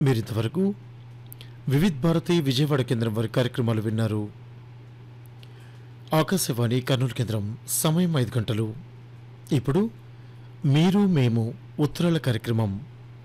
మీరింతవరకు వివిధ్ భారతి విజయవాడ కేంద్రం వారి కార్యక్రమాలు విన్నారు ఆకాశవాణి కర్నూలు కేంద్రం సమయం ఐదు గంటలు ఇప్పుడు మీరు మేము ఉత్తరాల కార్యక్రమం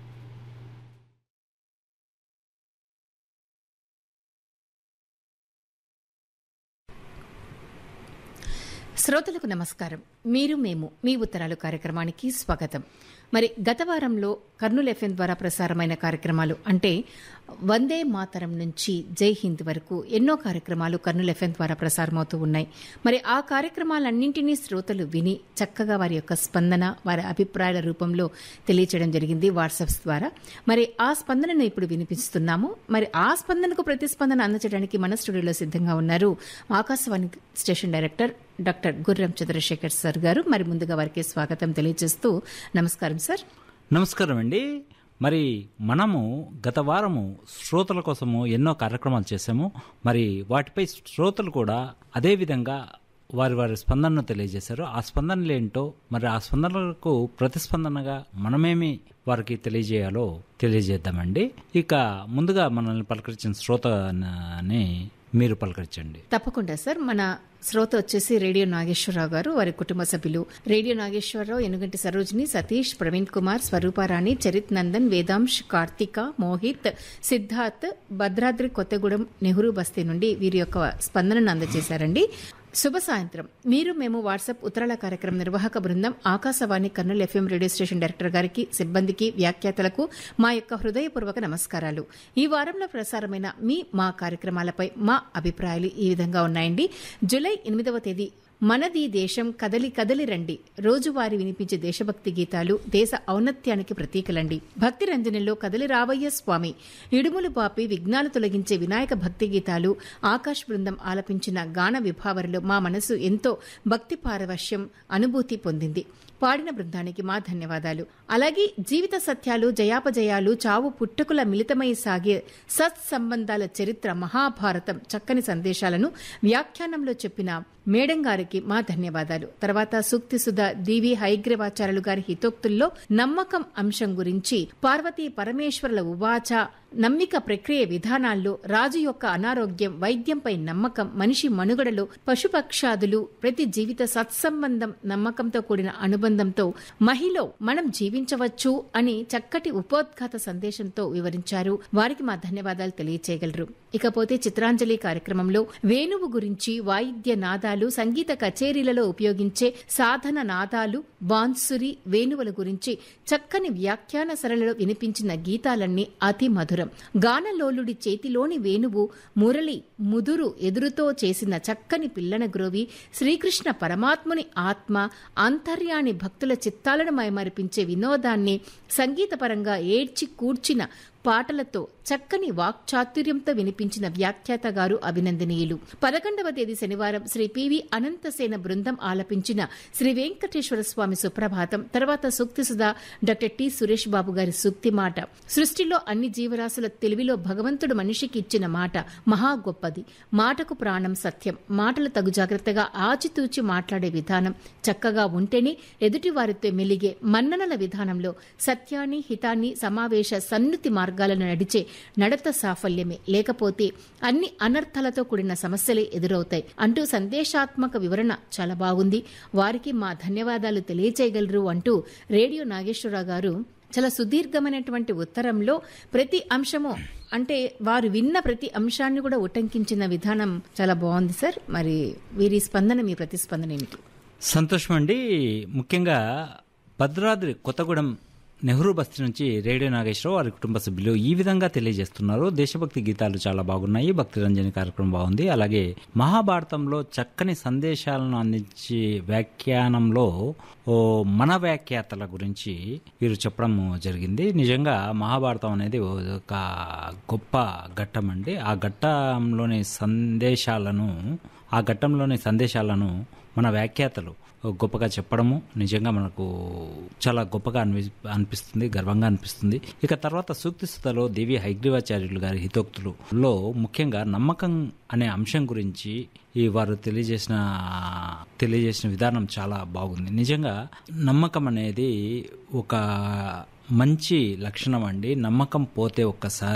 శ్రోతలకు నమస్కారం మీరు మేము మీ ఉత్తరాలు కార్యక్రమానికి స్వాగతం మరి గత వారంలో కర్నూలు ఎఫ్ఎం ద్వారా ప్రసారమైన కార్యక్రమాలు అంటే వందే మాతరం నుంచి జై హింద్ వరకు ఎన్నో కార్యక్రమాలు కర్నూలు ఎఫ్ఎం ద్వారా ప్రసారమవుతూ ఉన్నాయి మరి ఆ కార్యక్రమాలన్నింటినీ శ్రోతలు విని చక్కగా వారి యొక్క స్పందన వారి అభిప్రాయాల రూపంలో తెలియచేయడం జరిగింది వాట్సాప్స్ ద్వారా మరి ఆ స్పందనను ఇప్పుడు వినిపిస్తున్నాము మరి ఆ స్పందనకు ప్రతిస్పందన అందజేయడానికి మన స్టూడియోలో సిద్ధంగా ఉన్నారు ఆకాశవాణి స్టేషన్ డైరెక్టర్ డాక్టర్ గుర్రం చంద్రశేఖర్ సార్ గారు మరి ముందుగా వారికి స్వాగతం తెలియజేస్తూ నమస్కారం సార్ నమస్కారం అండి మరి మనము గత వారము శ్రోతల కోసము ఎన్నో కార్యక్రమాలు చేశాము మరి వాటిపై శ్రోతలు కూడా అదే విధంగా వారి వారి స్పందనను తెలియజేశారు ఆ స్పందనలు ఏంటో మరి ఆ స్పందనలకు ప్రతిస్పందనగా మనమేమి వారికి తెలియజేయాలో తెలియజేద్దామండి ఇక ముందుగా మనల్ని పలకరించిన శ్రోతని మీరు పలకరించండి తప్పకుండా సార్ మన శ్రోత వచ్చేసి రేడియో నాగేశ్వరరావు గారు వారి కుటుంబ సభ్యులు రేడియో నాగేశ్వరరావు ఎనుగంటి సరోజిని సతీష్ ప్రవీణ్ కుమార్ స్వరూపారాణి చరిత్ నందన్ వేదాంశ్ కార్తిక మోహిత్ సిద్ధార్థ్ భద్రాద్రి కొత్తగూడెం నెహ్రూ బస్తీ నుండి వీరి యొక్క స్పందనను అందజేశారండి శుభ సాయంత్రం మీరు మేము వాట్సాప్ ఉత్తరాల కార్యక్రమం నిర్వాహక బృందం Akashvani Kurnool FM radio station director గారికి సిబ్బందికి వ్యాఖ్యాతలకు మా యొక్క హృదయపూర్వక నమస్కారాలు ఈ వారంలో ప్రసారమైన మీ మా కార్యక్రమాలపై మా అభిప్రాయాలు ఈ విధంగా ఉన్నాయండి జూలై ఎనిమిదవ తేదీ మనది దేశం కదలి కదలి రండి రోజువారీ వినిపించే దేశభక్తి గీతాలు దేశ ఔన్నత్యానికి ప్రతీకలండి భక్తి రంజనిలో కదలి రావయ్య స్వామి ఇడుములు పాపి విఘ్నాలు తొలగించే వినాయక భక్తి గీతాలు ఆకాశ్ బృందం ఆలపించిన గాన విభావరిలో మా మనసు ఎంతో భక్తి పారవశ్యం అనుభూతి పొందింది పాడిన బృందానికి మా ధన్యవాదాలు అలాగే జీవిత సత్యాలు జయాపజయాలు చావు పుట్టుకుల మిళితమై సాగే సత్సంబంధాల చరిత్ర మహాభారతం చక్కని సందేశాలను వ్యాఖ్యానంలో చెప్పిన మేడం గారికి మా ధన్యవాదాలు తర్వాత సూక్తి సుధ దీవి హైగ్రీవాచార్యులు గారి హితోక్తుల్లో నమ్మకం అంశం గురించి పార్వతీ పరమేశ్వరుల ఉవాచ నమ్మిక ప్రక్రియ విధానాల్లో రాజు యొక్క అనారోగ్యం వైద్యంపై నమ్మకం మనిషి మనుగడలో పశుపక్షాదులు ప్రతి జీవిత సత్సంబంధం నమ్మకంతో కూడిన అనుబంధంతో మహిళ మనం జీవించవచ్చు అని చక్కటి ఉపోద్ఘాత సందేశంతో వివరించారు వారికి మా ధన్యవాదాలు తెలియచేయగలరు ఇకపోతే చిత్రాంజలి కార్యక్రమంలో వేణువు గురించి వాయిద్య నాదాలు సంగీత కచేరీలలో ఉపయోగించే సాధన నాదాలు బాన్సురి వేణువుల గురించి చక్కని వ్యాఖ్యాన సరళిలో వినిపించిన గీతాలన్నీ అతి మధురం గానలోలుడి చేతిలోని వేణువు మురళి ముదురు ఎదురుతో చేసిన చక్కని పిల్లన గ్రోవి శ్రీకృష్ణ పరమాత్ముని ఆత్మ అంతర్యాని భక్తుల చిత్తాలను మైమరిపించే వినోదాన్ని సంగీతపరంగా ఏడ్చి కూర్చిన పాటలతో చక్కని వాక్చాతుర్యంతో వినిపించిన వ్యాఖ్యాత గారు అభినందనీయులు పదకొండవ తేదీ శనివారం శ్రీ పివి అనంతసేన బృందం ఆలపించిన శ్రీ వెంకటేశ్వర స్వామి సుప్రభాతం తర్వాత సూక్తి సుధా డాక్టర్ టి సురేష్ బాబు గారి సూక్తి మాట సృష్టిలో అన్ని జీవరాశుల తెలివిలో భగవంతుడు మనిషికి ఇచ్చిన మాట మహా గొప్పది మాటకు ప్రాణం సత్యం మాటలు తగు జాగ్రత్తగా ఆచితూచి మాట్లాడే విధానం చక్కగా ఉంటేనే ఎదుటి వారితో మెలిగే మన్ననల విధానంలో సత్యాన్ని హితాన్ని సమావేశ సన్నుతి మార్గాలను నడిచే నడత సాఫల్యమే లేకపోతే అన్ని అనర్థాలతో కూడిన సమస్యలే ఎదురవుతాయి అంటూ సందేశాత్మక వివరణ చాలా బాగుంది వారికి మా ధన్యవాదాలు తెలియచేయగలరు అంటూ రేడియో నాగేశ్వరరావు గారు చాలా సుదీర్ఘమైనటువంటి ఉత్తరంలో ప్రతి అంశము అంటే వారు విన్న ప్రతి అంశాన్ని కూడా ఉటంకించిన విధానం చాలా బాగుంది సార్ మరి వీరి స్పందన మీ ప్రతిస్పందన ఏమిటి సంతోషం అండి ముఖ్యంగా భద్రాద్రి కొత్తగూడెం నెహ్రూ బస్తీ నుంచి రేడియో నాగేశ్వరరావు వారి కుటుంబ సభ్యులు ఈ విధంగా తెలియజేస్తున్నారు దేశభక్తి గీతాలు చాలా బాగున్నాయి భక్తి రంజని కార్యక్రమం బాగుంది అలాగే మహాభారతంలో చక్కని సందేశాలను అందించే వ్యాఖ్యానంలో ఓ మన వ్యాఖ్యాతల గురించి వీరు చెప్పడం జరిగింది నిజంగా మహాభారతం అనేది ఒక గొప్ప ఘట్టం అండి ఆ ఘట్టంలోని సందేశాలను ఆ ఘట్టంలోని సందేశాలను మన వ్యాఖ్యాతలు గొప్పగా చెప్పడము నిజంగా మనకు చాలా గొప్పగా అనిపి అనిపిస్తుంది గర్వంగా అనిపిస్తుంది ఇక తర్వాత సూక్తి సుతలో దేవి హైగ్రీవాచార్యులు గారి హితోక్తులలో ముఖ్యంగా నమ్మకం అనే అంశం గురించి ఈ వారు తెలియజేసిన తెలియజేసిన విధానం చాలా బాగుంది నిజంగా నమ్మకం అనేది ఒక మంచి లక్షణం అండి నమ్మకం పోతే ఒక్కసారి